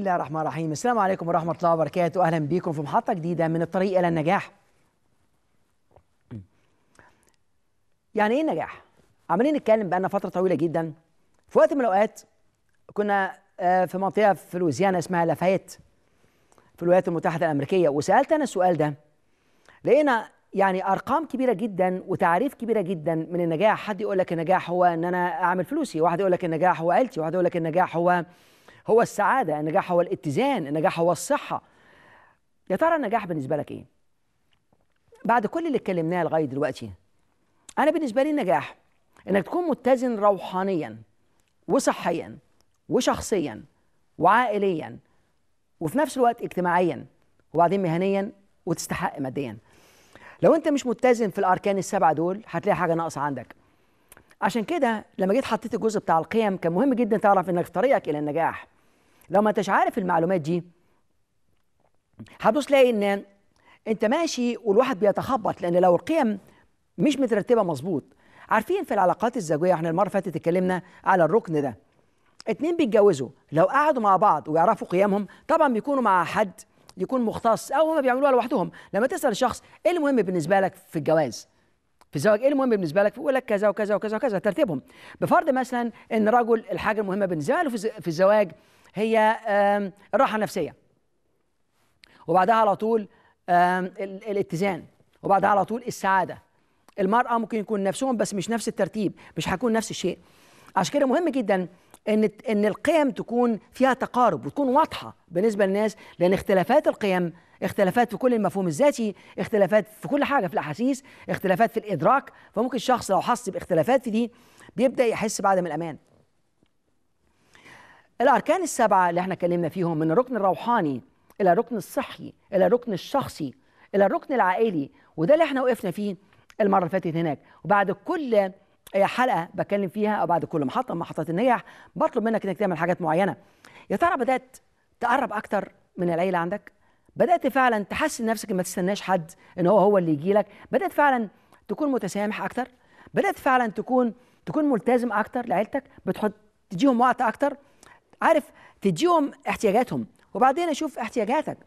الله الرحمن الرحيم السلام عليكم ورحمة الله وبركاته أهلا بكم في محطة جديدة من الطريق إلى النجاح يعني إيه النجاح؟ عمالين نتكلم بقالنا فترة طويلة جدا في وقت من الأوقات كنا آه، في منطقة في لويزيانا اسمها لافايت في الولايات المتحدة الأمريكية وسألت أنا السؤال ده لقينا يعني ارقام كبيره جدا وتعريف كبيره جدا من النجاح حد يقول لك النجاح هو ان انا اعمل فلوسي واحد يقول لك النجاح هو عيلتي واحد يقول لك النجاح هو هو السعاده النجاح هو الاتزان النجاح هو الصحه يا ترى النجاح بالنسبه لك ايه بعد كل اللي اتكلمناه لغايه دلوقتي انا بالنسبه لي النجاح انك تكون متزن روحانيا وصحيا وشخصيا وعائليا وفي نفس الوقت اجتماعيا وبعدين مهنيا وتستحق ماديا لو انت مش متزن في الاركان السبعه دول هتلاقي حاجه ناقصه عندك عشان كده لما جيت حطيت الجزء بتاع القيم كان مهم جدا تعرف انك في طريقك الى النجاح لو ما انتش عارف المعلومات دي هتبص تلاقي ان انت ماشي والواحد بيتخبط لان لو القيم مش مترتبه مظبوط عارفين في العلاقات الزوجيه احنا المره اللي فاتت اتكلمنا على الركن ده اتنين بيتجوزوا لو قعدوا مع بعض ويعرفوا قيمهم طبعا بيكونوا مع حد يكون مختص او هم بيعملوها لوحدهم لما تسال الشخص ايه المهم بالنسبه لك في الجواز في الزواج ايه المهم بالنسبه لك يقول لك كذا وكذا وكذا وكذا ترتيبهم بفرض مثلا ان رجل الحاجه المهمه بالنسبه له في الز- في الزواج هي آم، الراحه النفسيه وبعدها على طول آم، ال- الاتزان وبعدها على طول السعاده المراه ممكن يكون نفسهم بس مش نفس الترتيب مش هيكون نفس الشيء عشان كده مهم جدا ان ان القيم تكون فيها تقارب وتكون واضحه بالنسبه للناس لان اختلافات القيم اختلافات في كل المفهوم الذاتي اختلافات في كل حاجه في الاحاسيس اختلافات في الادراك فممكن الشخص لو حس باختلافات في دي بيبدا يحس بعدم الامان الاركان السبعه اللي احنا اتكلمنا فيهم من الركن الروحاني الى الركن الصحي الى الركن الشخصي الى الركن العائلي وده اللي احنا وقفنا فيه المره اللي فاتت هناك وبعد كل حلقه بتكلم فيها او بعد كل محطه من محطات النجاح بطلب منك انك تعمل حاجات معينه يا ترى بدات تقرب اكتر من العيله عندك بدات فعلا تحسن نفسك إن ما تستناش حد ان هو هو اللي يجي لك بدات فعلا تكون متسامح اكتر بدات فعلا تكون تكون ملتزم اكتر لعيلتك بتحط تديهم وقت اكتر عارف تديهم احتياجاتهم وبعدين اشوف احتياجاتك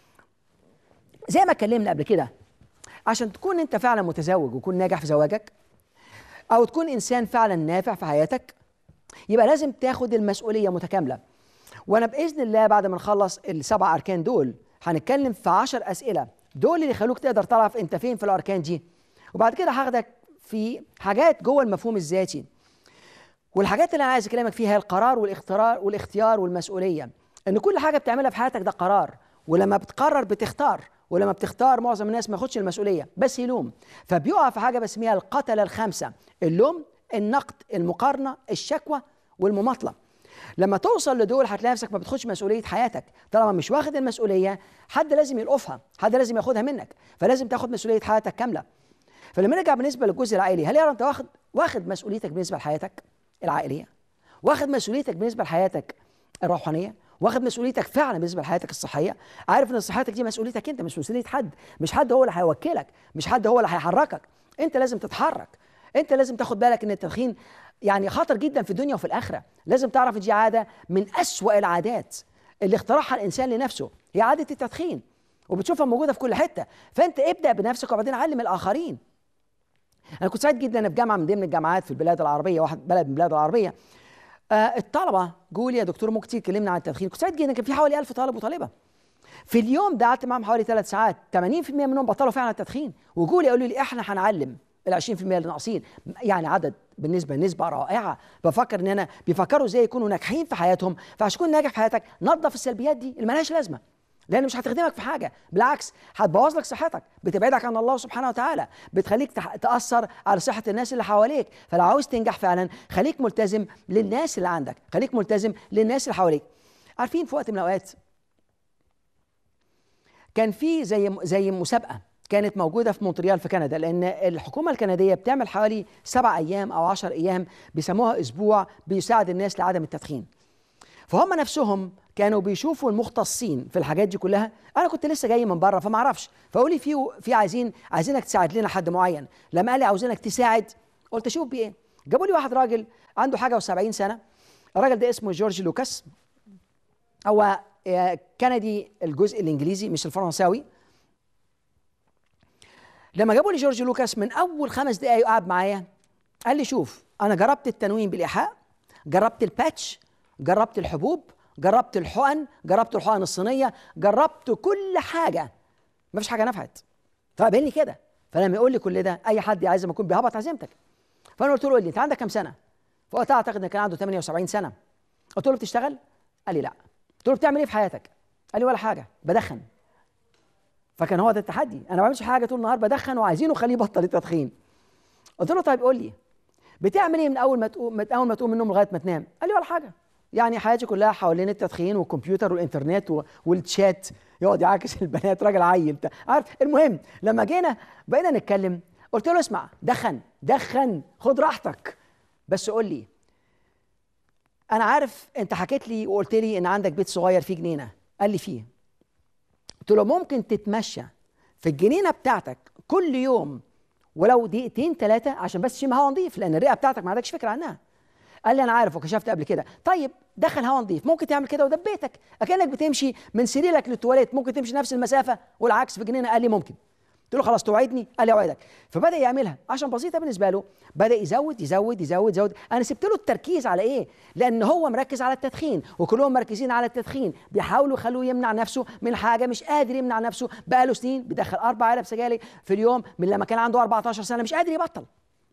زي ما اتكلمنا قبل كده عشان تكون انت فعلا متزوج وتكون ناجح في زواجك او تكون انسان فعلا نافع في حياتك يبقى لازم تاخد المسؤوليه متكامله وانا باذن الله بعد ما نخلص السبع اركان دول هنتكلم في عشر اسئله دول اللي يخلوك تقدر تعرف انت فين في الاركان دي وبعد كده هاخدك في حاجات جوه المفهوم الذاتي والحاجات اللي انا عايز اكلمك فيها هي القرار والاختيار والاختيار والمسؤوليه ان كل حاجه بتعملها في حياتك ده قرار ولما بتقرر بتختار ولما بتختار معظم الناس ما ياخدش المسؤوليه بس يلوم فبيقع في حاجه بسميها القتله الخمسه اللوم النقد المقارنه الشكوى والمماطله لما توصل لدول هتلاقي نفسك ما بتاخدش مسؤوليه حياتك طالما مش واخد المسؤوليه حد لازم يلقفها حد لازم ياخدها منك فلازم تاخد مسؤوليه حياتك كامله فلما نرجع بالنسبه للجزء العائلي هل يرى انت واخد واخد مسؤوليتك بالنسبه لحياتك العائليه واخد مسؤوليتك بالنسبه لحياتك الروحانيه واخد مسؤوليتك فعلا بالنسبه لحياتك الصحيه عارف ان صحتك دي مسؤوليتك انت مش مسؤوليه حد مش حد هو اللي هيوكلك مش حد هو اللي هيحركك انت لازم تتحرك انت لازم تاخد بالك ان التدخين يعني خطر جدا في الدنيا وفي الاخره لازم تعرف ان دي عاده من اسوا العادات اللي اخترعها الانسان لنفسه هي عاده التدخين وبتشوفها موجوده في كل حته فانت ابدا بنفسك وبعدين علم الاخرين انا كنت سعيد جدا أنا في جامعه من ضمن الجامعات في البلاد العربيه واحد بلد من البلاد العربيه آه الطلبه جولي يا دكتور ممكن تيجي تكلمنا عن التدخين كنت سعيد جدا كان في حوالي 1000 طالب وطالبه في اليوم ده قعدت معاهم حوالي ثلاث ساعات 80% منهم بطلوا فعلا التدخين وجولي قالوا لي احنا هنعلم ال 20% اللي ناقصين يعني عدد بالنسبه نسبه رائعه بفكر ان انا بيفكروا ازاي يكونوا ناجحين في حياتهم فعشان تكون ناجح في حياتك نظف السلبيات دي اللي ملهاش لازمه لان مش هتخدمك في حاجه بالعكس هتبوظ لك صحتك بتبعدك عن الله سبحانه وتعالى بتخليك تح- تاثر على صحه الناس اللي حواليك فلو عاوز تنجح فعلا خليك ملتزم للناس اللي عندك خليك ملتزم للناس اللي حواليك عارفين في وقت من الاوقات كان في زي زي مسابقه كانت موجوده في مونتريال في كندا لان الحكومه الكنديه بتعمل حوالي سبع ايام او عشر ايام بيسموها اسبوع بيساعد الناس لعدم التدخين فهم نفسهم كانوا بيشوفوا المختصين في الحاجات دي كلها انا كنت لسه جاي من بره فما اعرفش فقولي في في عايزين عايزينك تساعد لنا حد معين لما قال لي عاوزينك تساعد قلت اشوف بايه جابوا لي واحد راجل عنده حاجه و70 سنه الراجل ده اسمه جورج لوكاس هو آه، كندي الجزء الانجليزي مش الفرنساوي لما جابوا لي جورج لوكاس من اول خمس دقائق قعد معايا قال لي شوف انا جربت التنويم بالايحاء جربت الباتش جربت الحبوب جربت الحقن جربت الحقن الصينيه جربت كل حاجه مفيش حاجه نفعت فقابلني لي كده فلما يقول لي كل ده اي حد عايز ما يكون بيهبط عزيمتك فانا قلت له قول لي انت عندك كام سنه فوقتها اعتقد ان كان عنده 78 سنه قلت له بتشتغل قال لي لا قلت له بتعمل ايه في حياتك قال لي ولا حاجه بدخن فكان هو ده التحدي انا ما بعملش حاجه طول النهار بدخن وعايزينه خليه يبطل التدخين قلت له طيب قول لي بتعمل ايه من اول ما تقوم من اول ما تقوم من النوم لغايه ما تنام قال لي ولا حاجه يعني حياتي كلها حوالين التدخين والكمبيوتر والانترنت والشات يقعد يعاكس البنات راجل عيل عارف المهم لما جينا بقينا نتكلم قلت له اسمع دخن دخن خد راحتك بس قول لي انا عارف انت حكيت لي وقلت لي ان عندك بيت صغير فيه جنينه قال لي فيه قلت له ممكن تتمشى في الجنينه بتاعتك كل يوم ولو دقيقتين ثلاثه عشان بس تشم هواء نظيف لان الرئه بتاعتك ما عندكش فكره عنها قال لي انا عارف وكشفت قبل كده طيب دخل هواء نظيف ممكن تعمل كده وده بيتك اكنك بتمشي من سريرك للتواليت ممكن تمشي نفس المسافه والعكس في جنينه قال لي ممكن قلت له خلاص توعدني قال لي اوعدك فبدا يعملها عشان بسيطه بالنسبه له بدا يزود يزود يزود يزود انا سبت له التركيز على ايه لان هو مركز على التدخين وكلهم مركزين على التدخين بيحاولوا يخلوه يمنع نفسه من حاجه مش قادر يمنع نفسه بقى له سنين بيدخل اربع علب سجاير في اليوم من لما كان عنده 14 سنه مش قادر يبطل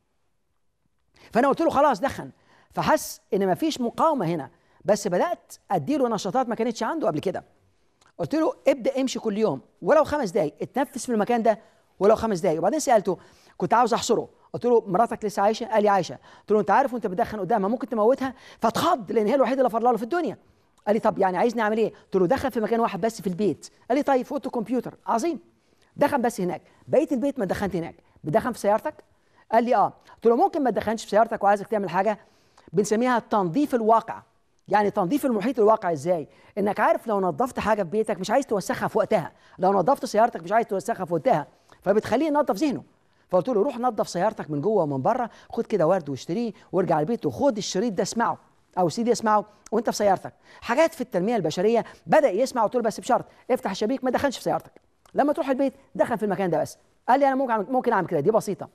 فانا قلت له خلاص دخن فحس ان مفيش مقاومه هنا بس بدات اديله نشاطات ما كانتش عنده قبل كده قلت له ابدا امشي كل يوم ولو خمس دقايق اتنفس في المكان ده ولو خمس دقايق وبعدين سالته كنت عاوز احصره قلت له مراتك لسه عايشه قال لي عايشه قلت له انت عارف وانت بتدخن قدامها ممكن تموتها فاتخض لان هي الوحيده اللي فرلا له في الدنيا قال لي طب يعني عايزني اعمل ايه قلت له دخل في مكان واحد بس في البيت قال لي طيب في اوضه الكمبيوتر عظيم دخن بس هناك بقيه البيت ما دخنت هناك بدخن في سيارتك قال لي اه قلت له ممكن ما تدخنش في سيارتك وعايزك تعمل حاجه بنسميها تنظيف الواقع يعني تنظيف المحيط الواقع ازاي انك عارف لو نظفت حاجه في بيتك مش عايز توسخها في وقتها لو نظفت سيارتك مش عايز توسخها في وقتها فبتخليه ينظف ذهنه فقلت له روح نظف سيارتك من جوه ومن بره خد كده ورد واشتريه وارجع البيت وخد الشريط ده اسمعه او سي دي اسمعه وانت في سيارتك حاجات في التنميه البشريه بدا يسمع قلت له بس بشرط افتح الشبيك ما دخلش في سيارتك لما تروح البيت دخل في المكان ده بس قال لي انا ممكن ممكن اعمل كده دي بسيطه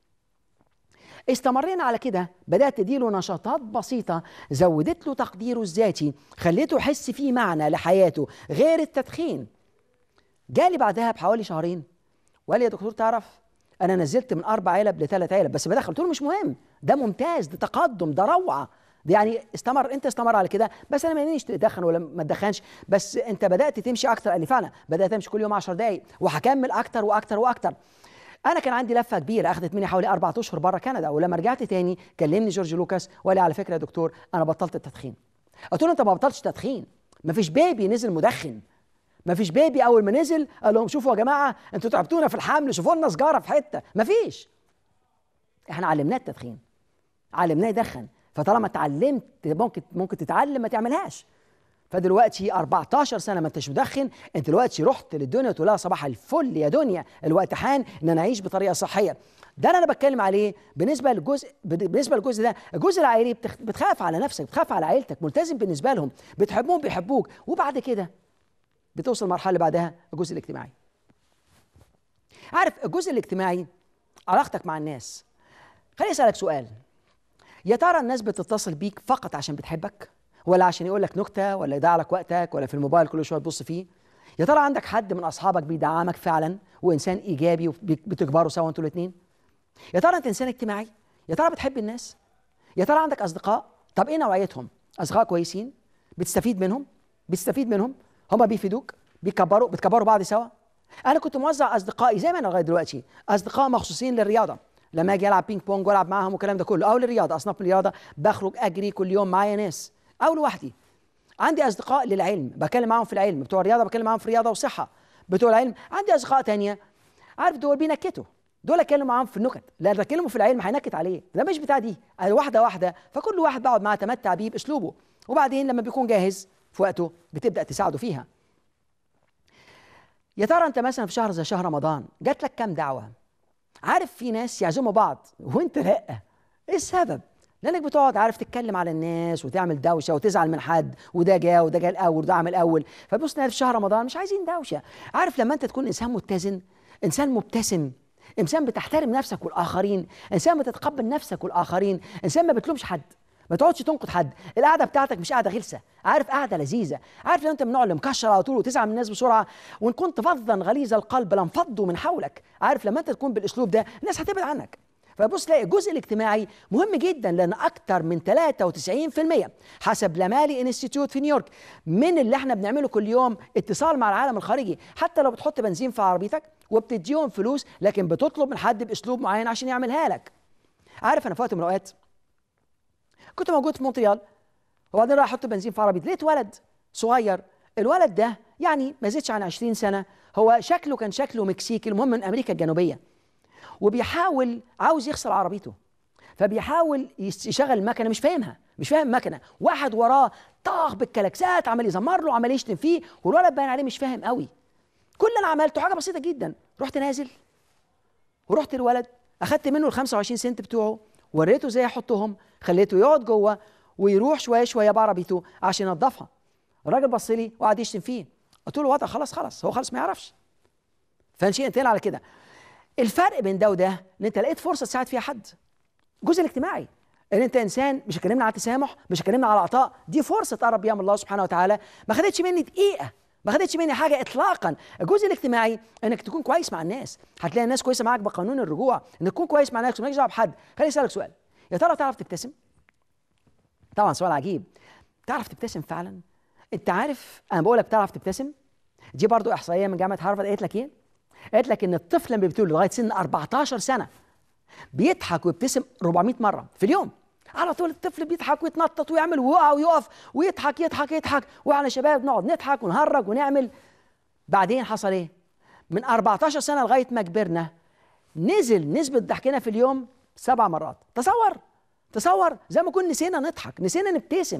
استمرينا على كده بدات تديله نشاطات بسيطه زودت له تقديره الذاتي خليته يحس فيه معنى لحياته غير التدخين جالي بعدها بحوالي شهرين وقال لي يا دكتور تعرف انا نزلت من اربع علب لثلاث علب بس بدخل قلت له مش مهم ده ممتاز ده تقدم ده روعه ده يعني استمر انت استمر على كده بس انا ما يهمنيش تدخن ولا ما تدخنش بس انت بدات تمشي اكتر قال لي فعلا بدات امشي كل يوم 10 دقائق وهكمل اكتر واكتر واكتر انا كان عندي لفه كبيره اخذت مني حوالي اربع اشهر بره كندا ولما رجعت تاني كلمني جورج لوكاس وقال لي على فكره يا دكتور انا بطلت التدخين قلت له انت ما بطلتش تدخين ما فيش بيبي نزل مدخن ما فيش بيبي اول ما نزل قال لهم شوفوا يا جماعه انتوا تعبتونا في الحمل شوفوا لنا سجاره في حته ما فيش احنا علمناه التدخين علمناه يدخن فطالما اتعلمت ممكن ممكن تتعلم ما تعملهاش فدلوقتي 14 سنه ما انتش مدخن انت دلوقتي رحت للدنيا وتقول لها صباح الفل يا دنيا الوقت حان ان انا اعيش بطريقه صحيه ده اللي انا بتكلم عليه بالنسبه للجزء بالنسبه للجزء ده الجزء العائلي بتخاف على نفسك بتخاف على عيلتك ملتزم بالنسبه لهم بتحبهم بيحبوك وبعد كده بتوصل المرحله اللي بعدها الجزء الاجتماعي عارف الجزء الاجتماعي علاقتك مع الناس خليني اسالك سؤال يا ترى الناس بتتصل بيك فقط عشان بتحبك ولا عشان يقول لك نكته ولا يضيع لك وقتك ولا في الموبايل كل شويه تبص فيه يا ترى عندك حد من اصحابك بيدعمك فعلا وانسان ايجابي وبتكبروا سوا انتوا الاثنين يا ترى انت انسان اجتماعي يا ترى بتحب الناس يا ترى عندك اصدقاء طب ايه نوعيتهم اصدقاء كويسين بتستفيد منهم بتستفيد منهم هما بيفيدوك بيكبروا بتكبروا بعض سوا انا كنت موزع اصدقائي زي ما انا لغايه دلوقتي اصدقاء مخصوصين للرياضه لما اجي العب بينج بونج والعب معاهم والكلام ده كله او للرياضه اصناف من الرياضه بخرج اجري كل يوم معايا ناس او لوحدي عندي اصدقاء للعلم بكلم معاهم في العلم بتوع الرياضه بكلم معاهم في رياضه وصحه بتوع العلم عندي اصدقاء تانية عارف دول بينكتوا دول اتكلم معاهم في النكت لان بكلمه في العلم هينكت عليه ده مش بتاع دي واحده واحده فكل واحد بقعد معاه اتمتع بيه باسلوبه وبعدين لما بيكون جاهز في وقته بتبدا تساعده فيها يا ترى انت مثلا في شهر زي شهر رمضان جات لك كام دعوه عارف في ناس يعزموا بعض وانت لا ايه السبب لانك بتقعد عارف تتكلم على الناس وتعمل دوشه وتزعل من حد وده جه وده جه الاول وده عمل اول فبص في شهر رمضان مش عايزين دوشه عارف لما انت تكون انسان متزن انسان مبتسم انسان بتحترم نفسك والاخرين انسان بتتقبل نفسك والاخرين انسان ما بتلومش حد ما تقعدش تنقد حد القعده بتاعتك مش قعده غلسه عارف قعده لذيذه عارف لو انت من النوع اللي مكشر على طول وتزعل من الناس بسرعه وان كنت فظا غليظ القلب لانفضوا من حولك عارف لما انت تكون بالاسلوب ده الناس هتبعد عنك فبص تلاقي الجزء الاجتماعي مهم جدا لان اكتر من 93% حسب لامالي انستيتيوت في نيويورك من اللي احنا بنعمله كل يوم اتصال مع العالم الخارجي حتى لو بتحط بنزين في عربيتك وبتديهم فلوس لكن بتطلب من حد باسلوب معين عشان يعملها لك عارف انا في وقت من الاوقات كنت موجود في مونتريال وبعدين رايح احط بنزين في عربيتي لقيت ولد صغير الولد ده يعني ما زيدش عن 20 سنه هو شكله كان شكله مكسيكي المهم من امريكا الجنوبيه وبيحاول عاوز يغسل عربيته فبيحاول يشغل المكنه مش فاهمها مش فاهم المكنه واحد وراه طاخ بالكلاكسات عمال يزمر له عمال يشتم فيه والولد باين عليه مش فاهم قوي كل اللي انا عملته حاجه بسيطه جدا رحت نازل ورحت الولد اخدت منه ال 25 سنت بتوعه وريته ازاي يحطهم خليته يقعد جوه ويروح شويه شويه بعربيته عشان ينظفها الراجل بص لي وقعد يشتم فيه قلت له وضع خلاص خلاص هو خلاص ما يعرفش فنشيء انتهينا على كده الفرق بين ده وده ان انت لقيت فرصه تساعد فيها حد الجزء الاجتماعي ان انت انسان مش اتكلمنا على التسامح مش اتكلمنا على العطاء دي فرصه تقرب بيها من الله سبحانه وتعالى ما خدتش مني دقيقه ما خدتش مني حاجه اطلاقا الجزء الاجتماعي انك تكون كويس مع الناس هتلاقي الناس كويسه معاك بقانون الرجوع انك تكون كويس مع الناس ومالكش دعوه بحد خليني اسالك سؤال يا ترى تعرف تبتسم طبعا سؤال عجيب تعرف تبتسم فعلا انت عارف انا بقول لك تعرف تبتسم دي برضو احصائيه من جامعه هارفارد قالت لك ايه قالت لك ان الطفل لما بيبتدي لغايه سن 14 سنه بيضحك ويبتسم 400 مره في اليوم على طول الطفل بيضحك ويتنطط ويعمل ويقع ويقف ويضحك يضحك يضحك واحنا شباب نقعد نضحك ونهرج ونعمل بعدين حصل ايه؟ من 14 سنه لغايه ما كبرنا نزل نسبه ضحكنا في اليوم سبع مرات تصور تصور زي ما كنا نسينا نضحك نسينا نبتسم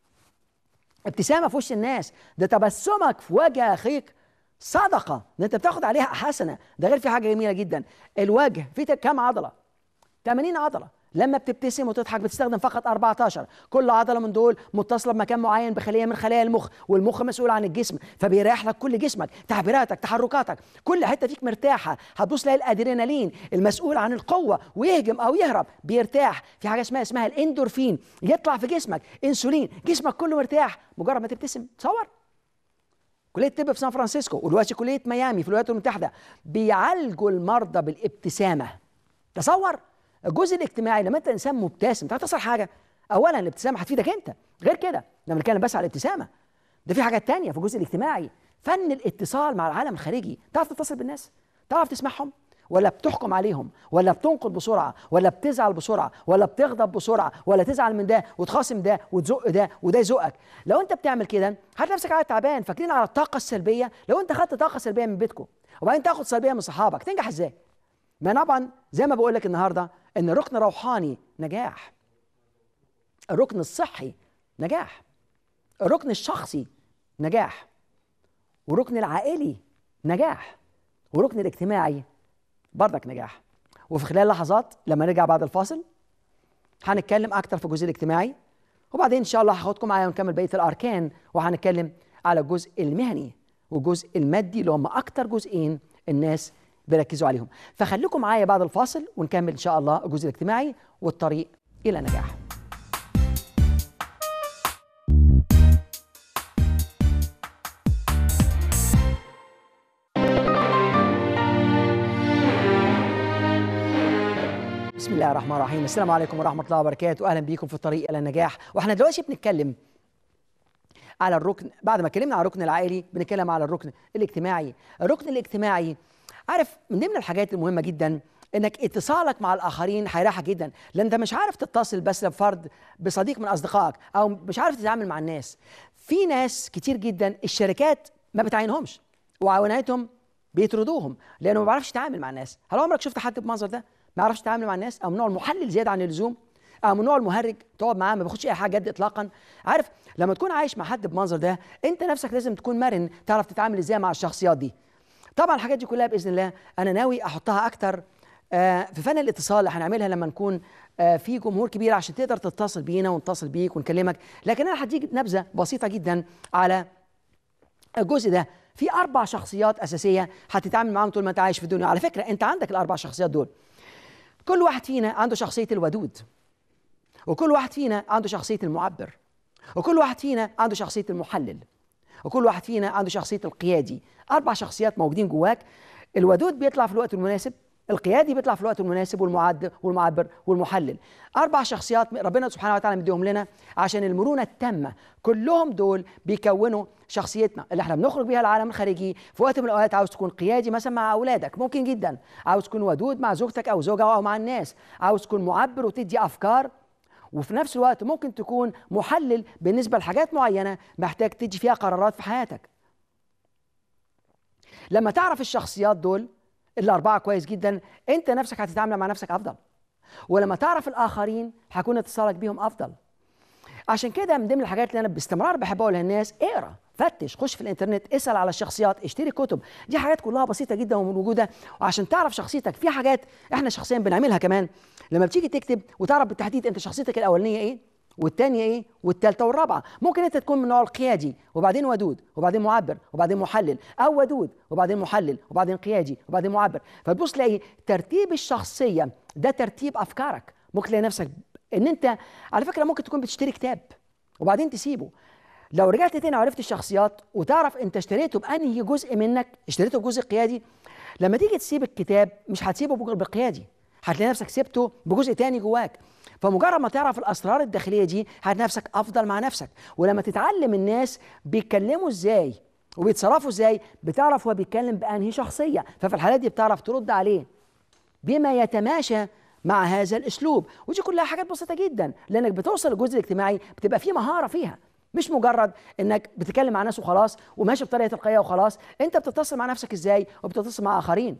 ابتسامه في وش الناس ده تبسمك في وجه اخيك صدقه ده انت بتاخد عليها حسنه ده غير في حاجه جميله جدا الوجه فيه كام عضله 80 عضله لما بتبتسم وتضحك بتستخدم فقط 14 كل عضله من دول متصله بمكان معين بخليه من خلايا المخ والمخ مسؤول عن الجسم فبيريح لك كل جسمك تعبيراتك تحركاتك كل حته فيك مرتاحه هتبص تلاقي الادرينالين المسؤول عن القوه ويهجم او يهرب بيرتاح في حاجه اسمها اسمها الاندورفين يطلع في جسمك انسولين جسمك كله مرتاح مجرد ما تبتسم تصور كليه الطب في سان فرانسيسكو ودلوقتي كليه ميامي في الولايات المتحده بيعالجوا المرضى بالابتسامه تصور الجزء الاجتماعي لما انت انسان مبتسم تعرف تصل حاجه اولا الابتسامه هتفيدك انت غير كده لما بنتكلم بس على الابتسامه ده في حاجات تانية في الجزء الاجتماعي فن الاتصال مع العالم الخارجي تعرف تتصل بالناس تعرف تسمعهم ولا بتحكم عليهم ولا بتنقد بسرعه ولا بتزعل بسرعه ولا بتغضب بسرعه ولا تزعل من ده وتخاصم ده وتزق ده وده يزقك لو انت بتعمل كده هتلاقي نفسك قاعد تعبان فاكرين على الطاقه السلبيه لو انت خدت طاقه سلبيه من بيتكم وبعدين تاخد سلبيه من صحابك تنجح ازاي ما طبعا زي ما بقول لك النهارده ان الركن الروحاني نجاح الركن الصحي نجاح الركن الشخصي نجاح والركن العائلي نجاح والركن الاجتماعي برضك نجاح وفي خلال لحظات لما نرجع بعد الفاصل هنتكلم اكتر في الجزء الاجتماعي وبعدين ان شاء الله هاخدكم معايا ونكمل بقيه الاركان وهنتكلم على الجزء المهني والجزء المادي اللي هم اكتر جزئين الناس بيركزوا عليهم فخليكم معايا بعد الفاصل ونكمل ان شاء الله الجزء الاجتماعي والطريق الى النجاح بسم الله الرحمن الرحيم السلام عليكم ورحمه الله وبركاته اهلا بيكم في الطريق الى النجاح واحنا دلوقتي بنتكلم على الركن بعد ما اتكلمنا على الركن العائلي بنتكلم على الركن الاجتماعي الركن الاجتماعي عارف من ضمن الحاجات المهمه جدا انك اتصالك مع الاخرين هيريحك جدا لان انت مش عارف تتصل بس بفرد بصديق من اصدقائك او مش عارف تتعامل مع الناس في ناس كتير جدا الشركات ما بتعينهمش وعوناتهم بيطردوهم لانه ما بيعرفش يتعامل مع الناس هل عمرك شفت حد بمنظر ده ما يعرفش يتعامل مع الناس او من نوع المحلل زياده عن اللزوم او من نوع المهرج تقعد معاه ما بياخدش اي حاجه جد اطلاقا عارف لما تكون عايش مع حد بمنظر ده انت نفسك لازم تكون مرن تعرف تتعامل ازاي مع الشخصيات دي طبعا الحاجات دي كلها باذن الله انا ناوي احطها اكتر آه، في فن الاتصال اللي هنعملها لما نكون آه، في جمهور كبير عشان تقدر تتصل بينا ونتصل بيك ونكلمك لكن انا هديك نبذه بسيطه جدا على الجزء ده في اربع شخصيات اساسيه هتتعامل معاهم طول ما انت عايش في الدنيا على فكره انت عندك الاربع شخصيات دول كل واحد فينا عنده شخصيه الودود وكل واحد فينا عنده شخصيه المعبر وكل واحد فينا عنده شخصيه المحلل وكل واحد فينا عنده شخصيه القيادي اربع شخصيات موجودين جواك الودود بيطلع في الوقت المناسب القيادي بيطلع في الوقت المناسب والمعد والمعبر والمحلل اربع شخصيات ربنا سبحانه وتعالى مديهم لنا عشان المرونه التامه كلهم دول بيكونوا شخصيتنا اللي احنا بنخرج بيها العالم الخارجي في وقت من الاوقات عاوز تكون قيادي مثلا مع اولادك ممكن جدا عاوز تكون ودود مع زوجتك او زوجها او مع الناس عاوز تكون معبر وتدي افكار وفي نفس الوقت ممكن تكون محلل بالنسبه لحاجات معينه محتاج تدي فيها قرارات في حياتك لما تعرف الشخصيات دول الأربعة كويس جدا أنت نفسك هتتعامل مع نفسك أفضل ولما تعرف الآخرين هيكون اتصالك بيهم أفضل عشان كده من ضمن الحاجات اللي أنا باستمرار بحب أقولها للناس اقرا فتش خش في الانترنت اسال على الشخصيات اشتري كتب دي حاجات كلها بسيطه جدا وموجوده وعشان تعرف شخصيتك في حاجات احنا شخصيا بنعملها كمان لما بتيجي تكتب وتعرف بالتحديد انت شخصيتك الاولانيه ايه والثانيه ايه والثالثه والرابعه ممكن انت تكون من النوع القيادي وبعدين ودود وبعدين معبر وبعدين محلل او ودود وبعدين محلل وبعدين قيادي وبعدين معبر فتبص تلاقي ترتيب الشخصيه ده ترتيب افكارك ممكن تلاقي نفسك ان انت على فكره ممكن تكون بتشتري كتاب وبعدين تسيبه لو رجعت تاني وعرفت الشخصيات وتعرف انت اشتريته بانهي جزء منك اشتريته بجزء قيادي لما تيجي تسيب الكتاب مش هتسيبه بالقيادي هتلاقي نفسك سبته بجزء تاني جواك فمجرد ما تعرف الاسرار الداخليه دي هتلاقي نفسك افضل مع نفسك ولما تتعلم الناس بيتكلموا ازاي وبيتصرفوا ازاي بتعرف هو بيتكلم بانهي شخصيه ففي الحالات دي بتعرف ترد عليه بما يتماشى مع هذا الاسلوب ودي كلها حاجات بسيطه جدا لانك بتوصل للجزء الاجتماعي بتبقى فيه مهاره فيها مش مجرد انك بتتكلم مع ناس وخلاص وماشي بطريقه تلقائيه وخلاص انت بتتصل مع نفسك ازاي وبتتصل مع اخرين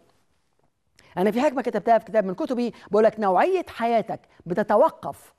انا في حكمه كتبتها في كتاب من كتبي بقول لك نوعيه حياتك بتتوقف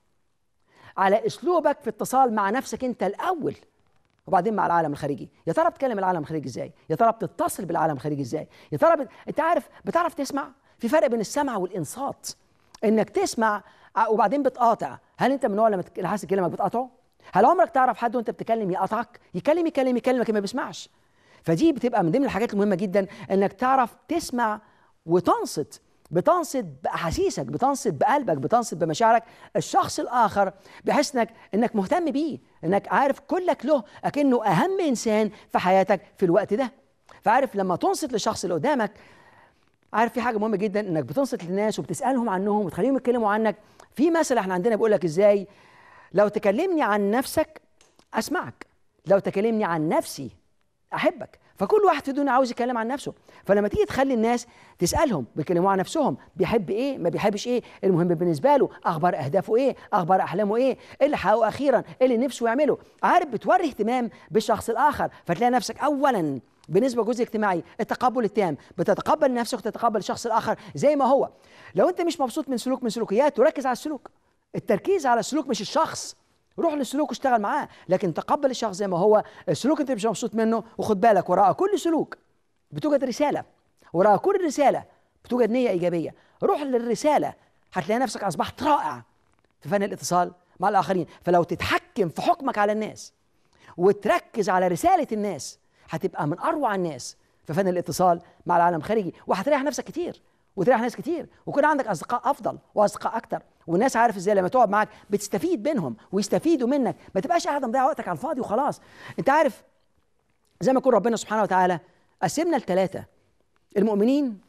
على اسلوبك في اتصال مع نفسك انت الاول وبعدين مع العالم الخارجي يا ترى بتكلم العالم الخارجي ازاي يا ترى بتتصل بالعالم الخارجي ازاي يا ترى بت... انت عارف بتعرف تسمع في فرق بين السمع والانصات انك تسمع وبعدين بتقاطع هل انت من النوع لما حاسس كلامك بتقاطعه هل عمرك تعرف حد وانت بتتكلم يقطعك يكلم يكلم يكلم لكن ما بيسمعش فدي بتبقى من ضمن الحاجات المهمه جدا انك تعرف تسمع وتنصت بتنصت باحاسيسك بتنصت بقلبك بتنصت بمشاعرك الشخص الاخر بحيث انك انك مهتم بيه انك عارف كلك له اكنه اهم انسان في حياتك في الوقت ده فعارف لما تنصت للشخص اللي قدامك عارف في حاجه مهمه جدا انك بتنصت للناس وبتسالهم عنهم وتخليهم يتكلموا عنك في مثل احنا عندنا بيقول لك ازاي لو تكلمني عن نفسك اسمعك لو تكلمني عن نفسي احبك فكل واحد في الدنيا عاوز يتكلم عن نفسه فلما تيجي تخلي الناس تسالهم بيتكلموا عن نفسهم بيحب ايه ما بيحبش ايه المهم بالنسبه له اخبار اهدافه ايه اخبار احلامه ايه ايه اللي حققه اخيرا ايه اللي نفسه يعمله عارف بتوري اهتمام بالشخص الاخر فتلاقي نفسك اولا بالنسبه لجزء اجتماعي التقبل التام بتتقبل نفسك وتتقبل الشخص الاخر زي ما هو لو انت مش مبسوط من سلوك من سلوكياته ركز على السلوك التركيز على السلوك مش الشخص روح للسلوك واشتغل معاه لكن تقبل الشخص زي ما هو السلوك انت مش مبسوط منه وخد بالك وراء كل سلوك بتوجد رساله وراء كل رساله بتوجد نيه ايجابيه روح للرساله هتلاقي نفسك اصبحت رائع في فن الاتصال مع الاخرين فلو تتحكم في حكمك على الناس وتركز على رساله الناس هتبقى من اروع الناس في فن الاتصال مع العالم الخارجي وهتريح نفسك كتير وتريح ناس كتير ويكون عندك اصدقاء افضل واصدقاء اكتر والناس عارف ازاي لما تقعد معاك بتستفيد منهم ويستفيدوا منك ما تبقاش قاعد مضيع وقتك على الفاضي وخلاص انت عارف زي ما يكون ربنا سبحانه وتعالى قسمنا الثلاثه المؤمنين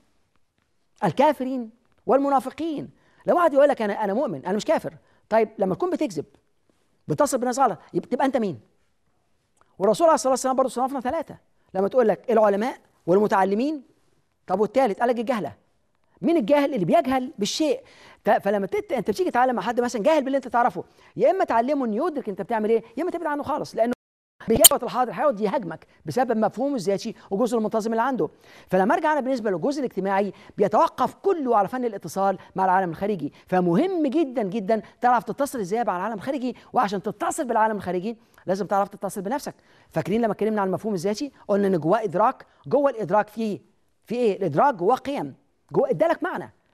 الكافرين والمنافقين لو واحد يقول لك انا انا مؤمن انا مش كافر طيب لما تكون بتكذب بتصل بناس غلط تبقى انت مين والرسول عليه الصلاه والسلام برضه صنفنا ثلاثه لما تقول لك العلماء والمتعلمين طب والثالث قال لك الجهله مين الجاهل اللي بيجهل بالشيء فلما تت... انت بتيجي تتعلم مع حد مثلا جاهل باللي انت تعرفه يا اما تعلمه انه يدرك انت بتعمل ايه يا اما تبعد عنه خالص لانه بيجاوب الحاضر هيقعد يهاجمك بسبب مفهومه الذاتي والجزء المنتظم اللي عنده فلما ارجع انا بالنسبه للجزء الاجتماعي بيتوقف كله على فن الاتصال مع العالم الخارجي فمهم جدا جدا تعرف تتصل ازاي مع العالم الخارجي وعشان تتصل بالعالم الخارجي لازم تعرف تتصل بنفسك فاكرين لما اتكلمنا عن المفهوم الذاتي قلنا ان جواه ادراك جوه الادراك فيه في ايه الادراك جواه قيم جوه ادالك معنى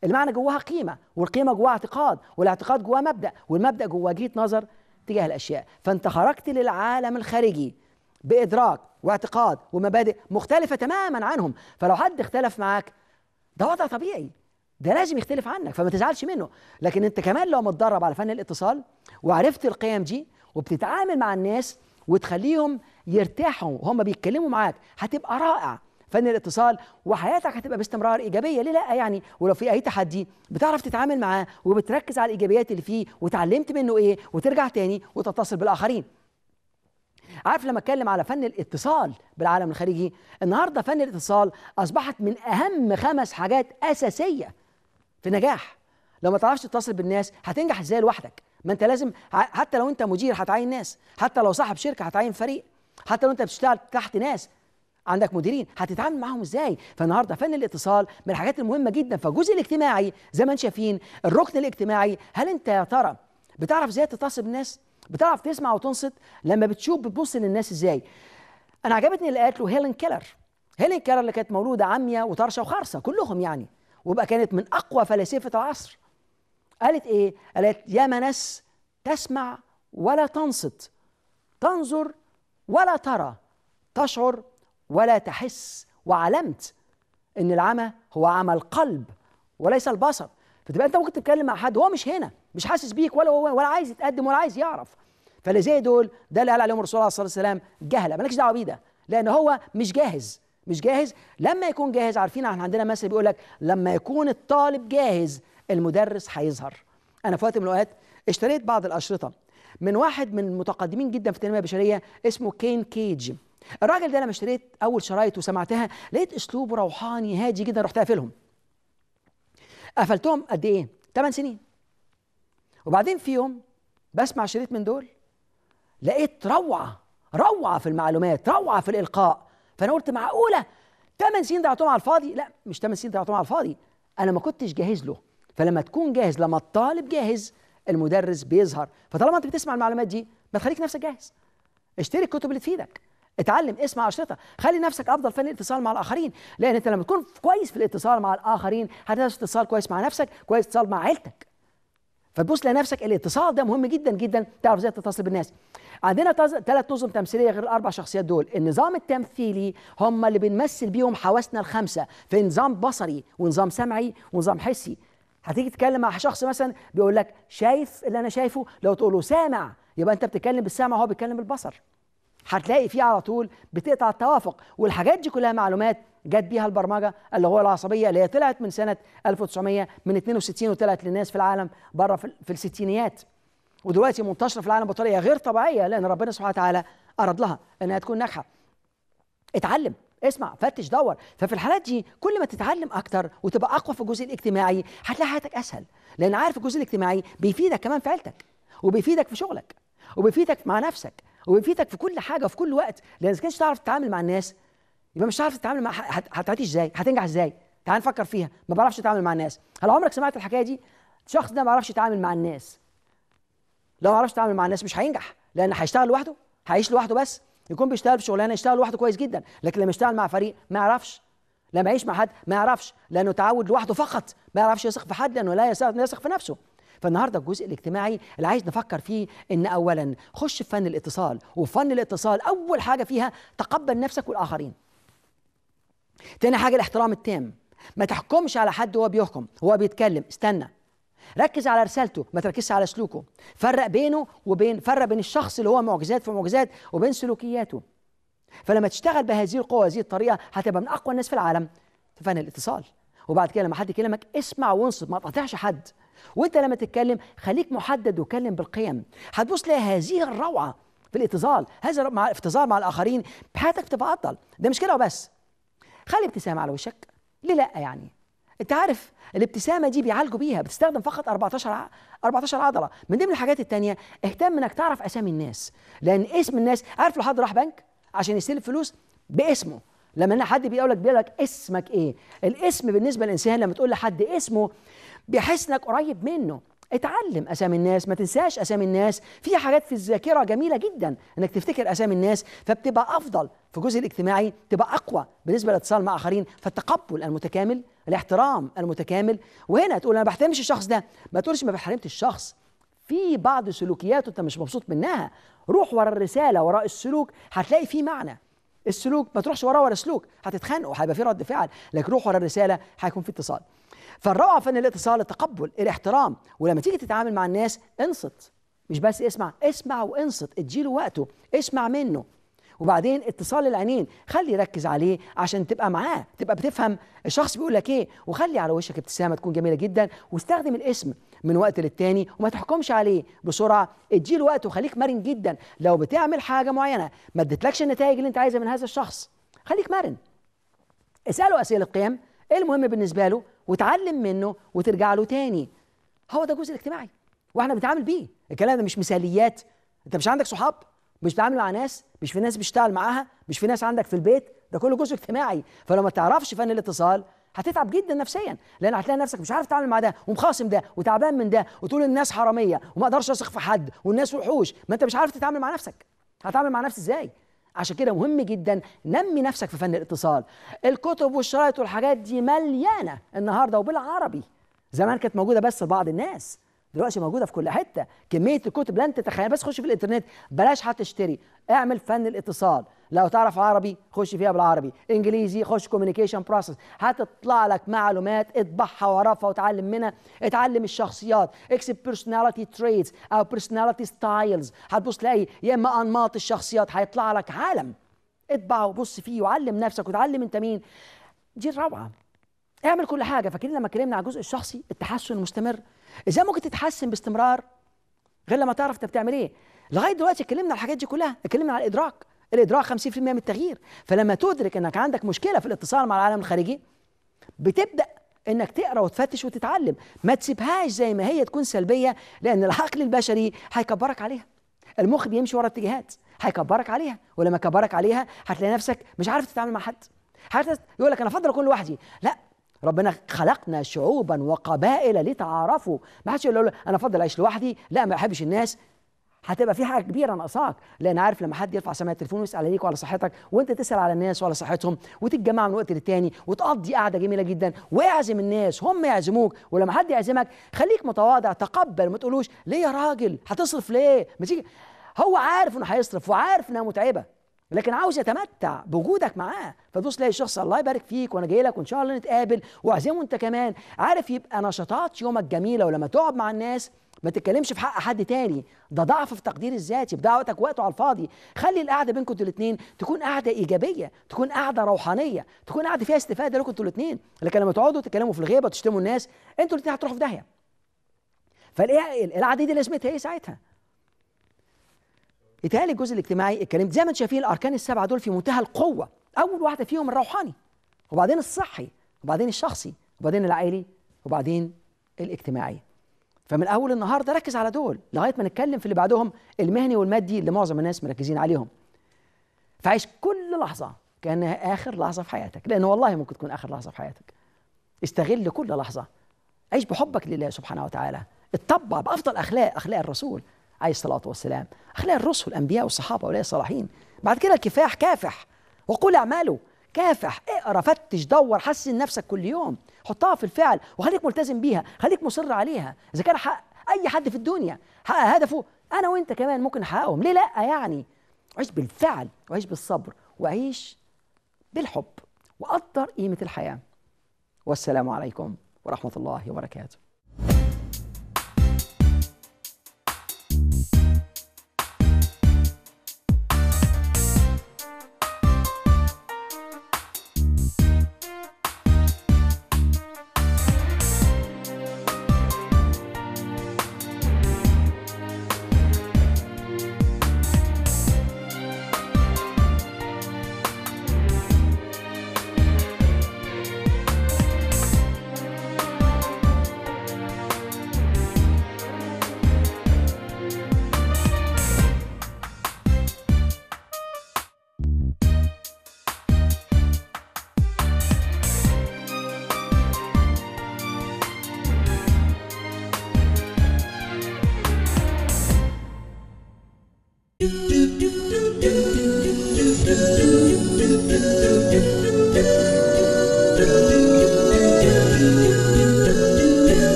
المعنى جواها قيمه والقيمه جواها اعتقاد والاعتقاد جواه مبدا والمبدا جواه وجهه نظر تجاه الاشياء فانت خرجت للعالم الخارجي بادراك واعتقاد ومبادئ مختلفه تماما عنهم فلو حد اختلف معاك ده وضع طبيعي ده لازم يختلف عنك فما تزعلش منه لكن انت كمان لو متدرب على فن الاتصال وعرفت القيم دي وبتتعامل مع الناس وتخليهم يرتاحوا وهم بيتكلموا معاك هتبقى رائع فن الاتصال وحياتك هتبقى باستمرار ايجابيه ليه لا يعني ولو في اي تحدي بتعرف تتعامل معاه وبتركز على الايجابيات اللي فيه وتعلمت منه ايه وترجع تاني وتتصل بالاخرين عارف لما اتكلم على فن الاتصال بالعالم الخارجي النهارده فن الاتصال اصبحت من اهم خمس حاجات اساسيه في النجاح لو ما تعرفش تتصل بالناس هتنجح ازاي لوحدك ما انت لازم حتى لو انت مدير هتعين ناس حتى لو صاحب شركه هتعين فريق حتى لو انت بتشتغل تحت ناس عندك مديرين هتتعامل معاهم ازاي فالنهارده فن الاتصال من الحاجات المهمه جدا فالجزء الاجتماعي زي ما انتم شايفين الركن الاجتماعي هل انت يا ترى بتعرف ازاي تتصل بالناس بتعرف تسمع وتنصت لما بتشوف بتبص للناس ازاي انا عجبتني اللي قالت له هيلين كيلر هيلين كيلر اللي كانت مولوده عمية وطرشه وخرصه كلهم يعني وبقى كانت من اقوى فلاسفه العصر قالت ايه قالت يا منس تسمع ولا تنصت تنظر ولا ترى تشعر ولا تحس وعلمت ان العمى هو عمى القلب وليس البصر فتبقى انت ممكن تتكلم مع حد هو مش هنا مش حاسس بيك ولا هو ولا عايز يتقدم ولا عايز يعرف فاللي زي دول ده اللي قال عليهم الرسول صلى الله عليه وسلم جهله مالكش دعوه بيه ده لان هو مش جاهز مش جاهز لما يكون جاهز عارفين احنا عندنا مثل بيقول لك لما يكون الطالب جاهز المدرس هيظهر انا في وقت من الاوقات اشتريت بعض الاشرطه من واحد من المتقدمين جدا في التنميه البشريه اسمه كين كيج الراجل ده لما اشتريت اول شرايط وسمعتها لقيت اسلوبه روحاني هادي جدا رحت قافلهم قفلتهم قد ايه 8 سنين وبعدين في يوم بسمع شريط من دول لقيت روعه روعه في المعلومات روعه في الالقاء فانا قلت معقوله 8 سنين ضيعتهم على الفاضي لا مش 8 سنين ضيعتهم على الفاضي انا ما كنتش جاهز له فلما تكون جاهز لما الطالب جاهز المدرس بيظهر فطالما انت بتسمع المعلومات دي ما تخليك نفسك جاهز اشتري الكتب اللي تفيدك اتعلم اسمع اشرطه خلي نفسك افضل فن الاتصال مع الاخرين لان انت لما تكون كويس في الاتصال مع الاخرين هتعرف اتصال كويس مع نفسك كويس اتصال مع عيلتك فتبص لنفسك الاتصال ده مهم جدا جدا تعرف ازاي تتصل بالناس عندنا ثلاث نظم تمثيليه غير الاربع شخصيات دول النظام التمثيلي هم اللي بنمثل بيهم حواسنا الخمسه في نظام بصري ونظام سمعي ونظام حسي هتيجي تتكلم مع شخص مثلا بيقول لك شايف اللي انا شايفه لو تقول له سامع يبقى انت بتتكلم بالسمع وهو بيتكلم بالبصر هتلاقي فيه على طول بتقطع التوافق والحاجات دي كلها معلومات جت بيها البرمجه اللغويه العصبيه اللي هي طلعت من سنه 1900 من 62 وطلعت للناس في العالم بره في الستينيات ودلوقتي منتشره في العالم بطريقه غير طبيعيه لان ربنا سبحانه وتعالى اراد لها انها تكون ناجحه اتعلم اسمع فتش دور ففي الحالات دي كل ما تتعلم اكتر وتبقى اقوى في الجزء الاجتماعي هتلاقي حياتك اسهل لان عارف الجزء الاجتماعي بيفيدك كمان في عيلتك وبيفيدك في شغلك وبيفيدك مع نفسك وبيفيدك في كل حاجه وفي كل وقت لان اذا كنتش تعرف تتعامل مع الناس يبقى مش هتعرف تتعامل مع هتعيش ازاي هتنجح ازاي تعال نفكر فيها ما بعرفش تتعامل مع الناس هل عمرك سمعت الحكايه دي الشخص ده ما بيعرفش يتعامل مع الناس لو ما عرفش يتعامل مع الناس مش هينجح لان هيشتغل لوحده هيعيش لوحده بس يكون بيشتغل في شغلانه يشتغل لوحده كويس جدا لكن لما يشتغل مع فريق ما يعرفش لما يعيش مع حد ما يعرفش لانه تعود لوحده فقط ما يعرفش يثق في حد لانه لا يثق في نفسه فالنهارده الجزء الاجتماعي اللي عايز نفكر فيه ان اولا خش في فن الاتصال وفن الاتصال اول حاجه فيها تقبل نفسك والاخرين تاني حاجه الاحترام التام ما تحكمش على حد وهو بيحكم هو بيتكلم استنى ركز على رسالته ما تركزش على سلوكه فرق بينه وبين فرق بين الشخص اللي هو معجزات في معجزات وبين سلوكياته فلما تشتغل بهذه القوه وهذه الطريقه هتبقى من اقوى الناس في العالم في فن الاتصال وبعد كده لما حد يكلمك اسمع وانصت ما تقاطعش حد وانت لما تتكلم خليك محدد وكلم بالقيم هتبص تلاقي هذه الروعه في الاتصال هذا مع الاتصال مع الاخرين بحياتك تبقى افضل ده مش كده وبس خلي ابتسامه على وشك ليه لا يعني انت عارف الابتسامه دي بيعالجوا بيها بتستخدم فقط 14 14 عضله من ضمن الحاجات التانية اهتم انك تعرف اسامي الناس لان اسم الناس عارف لو حد راح بنك عشان يستلف فلوس باسمه لما حد بيقول لك بيقول لك اسمك ايه الاسم بالنسبه للانسان لما تقول لحد اسمه بيحس انك قريب منه اتعلم اسامي الناس ما تنساش اسامي الناس في حاجات في الذاكره جميله جدا انك تفتكر اسامي الناس فبتبقى افضل في الجزء الاجتماعي تبقى اقوى بالنسبه للاتصال مع اخرين فالتقبل المتكامل الاحترام المتكامل وهنا تقول انا ما بحترمش الشخص ده ما تقولش ما بحترمت الشخص في بعض سلوكياته انت مش مبسوط منها روح ورا الرساله وراء السلوك هتلاقي فيه معنى السلوك ما تروحش وراه ورا سلوك هتتخانقوا هيبقى في رد فعل لكن روح ورا الرساله هيكون في اتصال فالروعه فن الاتصال التقبل الاحترام ولما تيجي تتعامل مع الناس انصت مش بس اسمع اسمع وانصت اديله وقته اسمع منه وبعدين اتصال العينين خلي يركز عليه عشان تبقى معاه تبقى بتفهم الشخص بيقول لك ايه وخلي على وشك ابتسامه تكون جميله جدا واستخدم الاسم من وقت للتاني وما تحكمش عليه بسرعه اديله وقت وخليك مرن جدا لو بتعمل حاجه معينه ما ادتلكش النتائج اللي انت عايزها من هذا الشخص خليك مرن اساله اسئله القيم ايه المهم بالنسبه له وتعلم منه وترجع له تاني هو ده الجزء الاجتماعي واحنا بنتعامل بيه الكلام ده مش مثاليات انت مش عندك صحاب مش بتتعامل مع ناس مش في ناس بتشتغل معاها مش في ناس عندك في البيت ده كله جزء اجتماعي فلو ما تعرفش فن الاتصال هتتعب جدا نفسيا لان هتلاقي نفسك مش عارف تتعامل مع ده ومخاصم ده وتعبان من ده وتقول الناس حراميه وما اقدرش اثق في حد والناس وحوش ما انت مش عارف تتعامل مع نفسك هتتعامل مع نفسك ازاي عشان كده مهم جدا نمي نفسك في فن الاتصال الكتب والشرايط والحاجات دي مليانه النهارده وبالعربي زمان كانت موجوده بس لبعض الناس دلوقتي موجوده في كل حته كميه الكتب لن تتخيل بس خش في الانترنت بلاش هتشتري اعمل فن الاتصال لو تعرف عربي خش فيها بالعربي انجليزي خش كوميونيكيشن بروسس هتطلع لك معلومات اطبعها وعرفها وتعلم منها اتعلم الشخصيات اكسب بيرسوناليتي تريتس او بيرسوناليتي ستايلز هتبص تلاقي يا اما انماط الشخصيات هيطلع لك عالم اطبعه وبص فيه وعلم نفسك وتعلم انت مين دي الروعه اعمل كل حاجه فاكرين لما اتكلمنا على الجزء الشخصي التحسن المستمر ازاي ممكن تتحسن باستمرار غير لما تعرف انت بتعمل ايه لغايه دلوقتي اتكلمنا على الحاجات دي كلها اتكلمنا على الادراك الادراك 50% من التغيير فلما تدرك انك عندك مشكله في الاتصال مع العالم الخارجي بتبدا انك تقرا وتفتش وتتعلم ما تسيبهاش زي ما هي تكون سلبيه لان العقل البشري هيكبرك عليها المخ بيمشي ورا اتجاهات هيكبرك عليها ولما كبرك عليها هتلاقي نفسك مش عارف تتعامل مع حد يقول لك انا افضل اكون لوحدي لا ربنا خلقنا شعوبا وقبائل لتعارفوا ما حدش يقول له انا افضل اعيش لوحدي لا ما بحبش الناس هتبقى في حاجه كبيره ناقصاك لان عارف لما حد يرفع سماعه التليفون ويسال عليك وعلى صحتك وانت تسال على الناس وعلى صحتهم وتتجمع من وقت للتاني وتقضي قعده جميله جدا واعزم الناس هم يعزموك ولما حد يعزمك خليك متواضع تقبل ما تقولوش ليه يا راجل هتصرف ليه ما تيجي هو عارف انه هيصرف وعارف انها متعبه لكن عاوز يتمتع بوجودك معاه فتبص تلاقي الشخص الله يبارك فيك وانا جاي لك وان شاء الله نتقابل واعزمه انت كمان عارف يبقى نشاطات يومك جميله ولما تقعد مع الناس ما تتكلمش في حق حد تاني ده ضعف في تقدير الذاتي بضيع وقتك وقته على الفاضي خلي القعده بينكم انتوا الاثنين تكون قعده ايجابيه تكون قعده روحانيه تكون قعده فيها استفاده لكم انتوا الاثنين لكن لما تقعدوا تتكلموا في الغيبه وتشتموا الناس انتوا الاثنين هتروحوا في داهيه فالقعده دي لازمتها ايه ساعتها يتهيألي الجزء الاجتماعي اتكلمت زي ما انتم شايفين الاركان السبعه دول في منتهى القوه اول واحده فيهم الروحاني وبعدين الصحي وبعدين الشخصي وبعدين العائلي وبعدين الاجتماعي فمن اول النهارده ركز على دول لغايه ما نتكلم في اللي بعدهم المهني والمادي اللي معظم الناس مركزين عليهم فعيش كل لحظه كانها اخر لحظه في حياتك لان والله ممكن تكون اخر لحظه في حياتك استغل كل لحظه عيش بحبك لله سبحانه وتعالى اتطبع بافضل اخلاق اخلاق الرسول عليه الصلاة والسلام أخلاق الرسل الأنبياء والصحابة ولا الصالحين بعد كده الكفاح كافح وقول اعملوا كافح اقرا فتش دور حسن نفسك كل يوم حطها في الفعل وخليك ملتزم بيها خليك مصر عليها اذا كان حق اي حد في الدنيا حقق هدفه انا وانت كمان ممكن نحققهم ليه لا يعني عيش بالفعل وعيش بالصبر وعيش بالحب وقدر قيمه الحياه والسلام عليكم ورحمه الله وبركاته